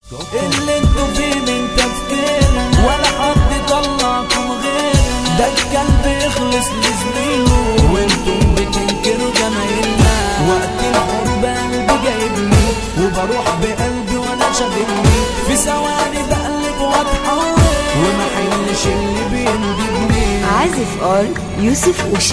اللي انتوا فيه من تفكيرنا ولا حد طلعكم غيرنا ده الكلب يخلص لزميله وانتم بتنكروا جمايلنا وقت الحب قلبي جايبني وبروح بقلبي وانا شاغلني في ثواني بقلب واتحول وما حلش اللي بيندبني عازف ار يوسف وشع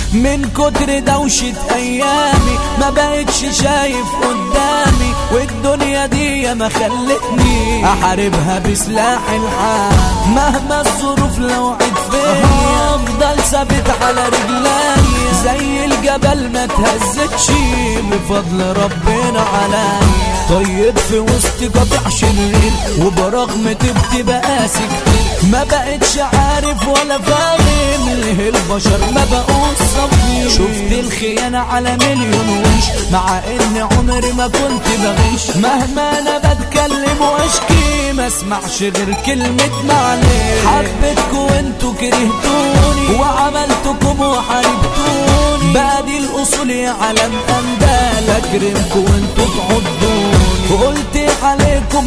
من كتر دوشة أيامي ما بقتش شايف قدامي والدنيا دي ما خلتني أحاربها بسلاح الحال مهما الظروف لو عد فيا أفضل ثابت على رجلي زي الجبل ما تهزتش بفضل ربنا عليا طيب في وسط قطع شرير وبرغم تبت بقاسي كتير ما بقتش عارف ولا فاهم ليه البشر ما بقوش صفي شفت الخيانة على مليون وش مع ان عمري ما كنت بغش مهما انا بتكلم واشكي ما اسمعش غير كلمة معلش حبيتكم وانتوا كرهتوني وعملتكم وحاربتوني بادي الاصول يا علم اندال اكرمكم وانتوا تعضوني وقلت عليكم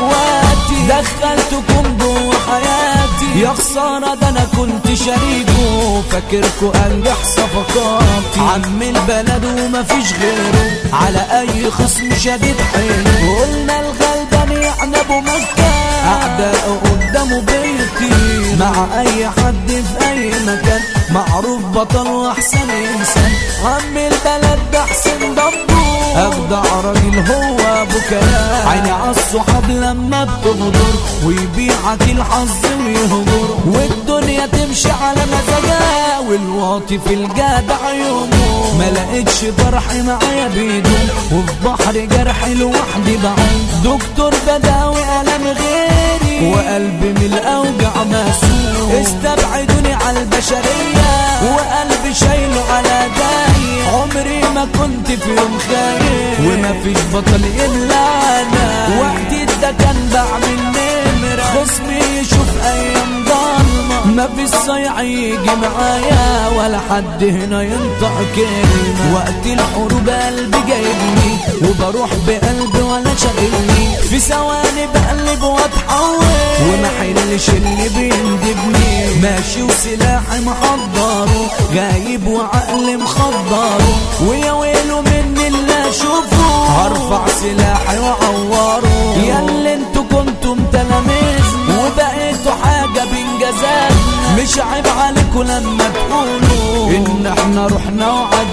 اخواتي دخلتكم جوه حياتي يا خسارة ده انا كنت شريكه فاكركوا انجح صفقاتي عم البلد ومفيش غيره على اي خصم شديد حيله قلنا الغلبان يعني ابو مكة اعداء قدامه بيتي مع اي حد في اي مكان معروف بطل واحسن انسان عم البلد ده حسين ضبه اجدع راجل هو ابو كلام عيني عالصحاب لما بتغدر ويبيعك الحظ ويهجر والدنيا تمشي على مزاجها والواطي في الجدع يومه ما لقيتش فرح معايا بيدوم وفي بحر جرحي لوحدي بعوم دكتور بداوي الم غيري وقلبي من الاوجع مسؤول استبعدوني على البشريه وقلبي شايله على داي عمري ما كنت في يوم خايف وما فيش بطل الا انا وقتي ده كان بعمل نمرة خصمي يشوف ايام ضلمة ما في الصيع يجي معايا ولا حد هنا ينطق كلمة وقت الحروب قلبي جايبني وبروح بقلبي ولا شاغلني في ثواني بقلب واتحول وما حلش اللي بيندبني ماشي وسلاحي محضره غايب وعقلي مخضره ويا ويله مني اللي اشوفه هرفع سلاحي واعوره يا اللي انتوا كنتم تلاميذنا وبقيتوا حاجه بانجازاتنا مش عيب عليكم لما تقولوا ان احنا رحنا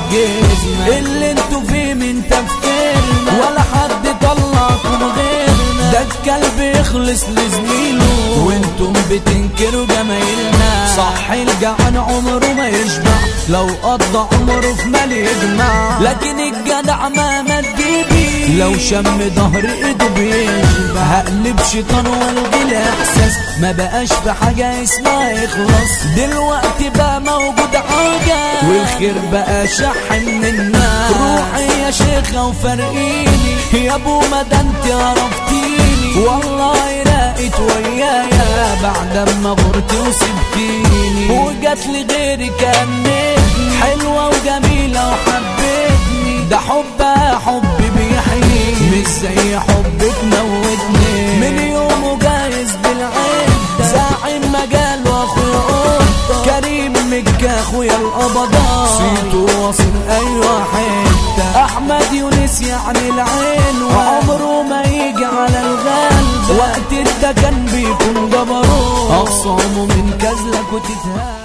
وعجزنا اللي انتوا فيه من تفكيرنا ولا حد طلعكم غيرنا ده الكلب يخلص لزميله وانتم بتنكروا جمايلنا صح الجعان عمره ما يشبع لو قضى عمره في مال يجمع لكن الجدع ما مديبي لو شم ظهر ايده بيشبع هقلب شيطان والغي الاحساس ما بقاش في حاجه اسمها يخلص دلوقتي بقى موجود حاجه والخير بقى شح من الناس روحي يا شيخه وفرقيني يا ابو مدى انت عرفتيني والله لقيت ويايا بعد ما غرت وسبتيني وجات لي غيري كانتني حلوه وجميله وحبتني ده حبها حب بيحييني مش زي حبك موتني من يومه جايز بالعين زاعم مجال واخويا قطه كريم مكة اخويا القبضات صيته واصل ايوه حته احمد يونس يعني العين وعمره ما يجي على الغلب وقت ده كان بيكون جبروت اخصامه من كزلك وتتهاب